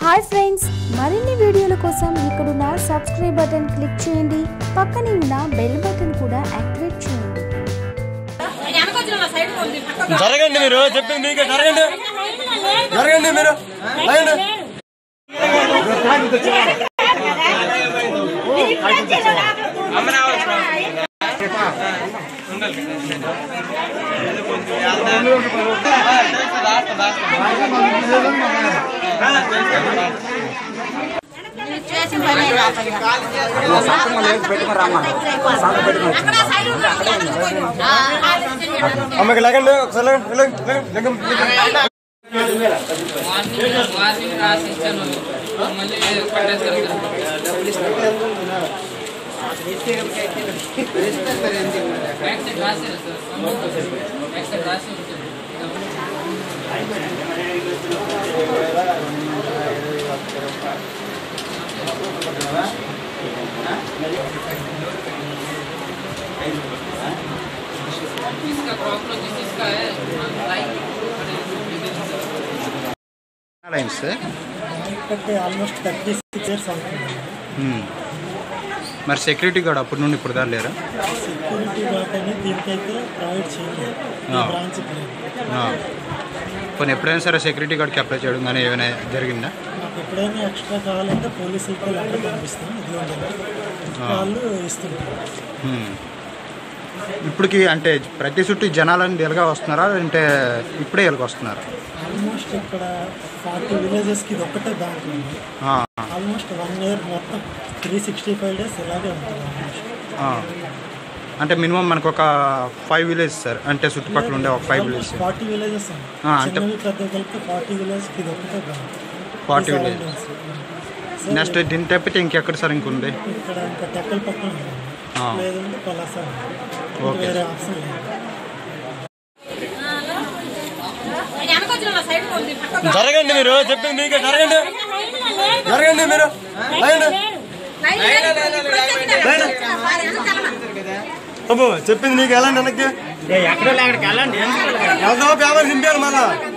Hi friends మరిన్ని వీడియోల కోసం ఇక్కడున్న సబ్స్క్రైబ్ బటన్ క్లిక్ చేయండి పక్కనే ఉన్న బెల్ బటన్ కూడా యాక్టివేట్ చేయండి జరగండి మీరు చెప్పింది మీకే జరగండి జరగండి మీరు లేండి. అమ్మకి లేకండి ఒకసారి లేకండి, లేకండి, లేకండి, లేకండి. వార్నింగ్ వార్నింగ్ రాసి ఇచ్చాను మళ్ళీ పట్టేస్తారు బ్యాక్ సైడ్ రాసారు సార్ బ్యాక్ సైడ్ రాసి ఉంటుంది इसका प्रॉब्लम जिस चीज़ का है लाइक లైన్స్ అంటే ఆల్మోస్ట్ థర్టీ సిక్స్ ఇయర్స్ అవుతుంది మరి సెక్యూరిటీ గార్డ్ అప్పటి నుండి ఇప్పుడు దాకా లేరా సెక్యూరిటీ గార్డ్ అని దీనికైతే ప్రొవైడ్ చేయలేదు ఈ ఆ. బ్రాంచ్ ఆ. కొన్ని ఎప్పుడైనా సరే సెక్యూరిటీ గార్డ్కి అప్లై చేయడం కానీ ఏమైనా జరిగిందా నాకు ఎప్పుడైనా ఎక్స్ట్రా కావాలంటే పోలీసులతో లెటర్ పంపిస్తాను ఇది ఉండదు వాళ్ళు ఇస్తుంటారు ఉమ్. ఇప్పటికి అంటే ప్రతి చుట్టూ జనాలని ఎలాగా వస్తున్నారా అంటే ఇప్పుడే ఎలాగ వస్తున్నారా ఆల్మోస్ట్ ఇక్కడ ఫార్టీ విలేజెస్కి ఇది ఒక్కటే బ్యాంక్ ఉంది ఆ, ఆల్మోస్ట్ వన్ ఇయర్ మొత్తం త్రీ సిక్స్టీ ఫైవ్ డేస్ ఇలాగే ఉంటుంది ఆల్మోస్ట్ ఆ. అంటే మినిమం మనకు ఒక ఫైవ్ విలేజ్ సార్ అంటే చుట్టుపక్కల ఉండే ఒక ఫైవ్ విలేజ్ ఫార్టీ విలేజెస్ ఆ, ఉన్నాయి అంటే- చిన్నవి పెద్ద కలిపి ఫార్టీ విలేజ్కి ఇది ఒక్కటే బ్యాంక్ 40 villages. నెక్స్ట్ దీన్ని తప్పితే ఇంకెక్కడ సార్ ఇంకుంది ఇక్కడ ఇంకా టెక్కల పక్కన ఉంది. ఆ. లేదంటే పలాస ఉంది. ఇంకా ఓకే. వేరే ఆప్షన్ లేదు జరగండి మీరు చెప్పింది మీకే జరగండి జరగండి మీరు లేండి. అబ్బో చెప్పింది నీకు వెళ్ళండి వెనక్కి వెళ్దామా పేపర్ చింపాను మళ్ళా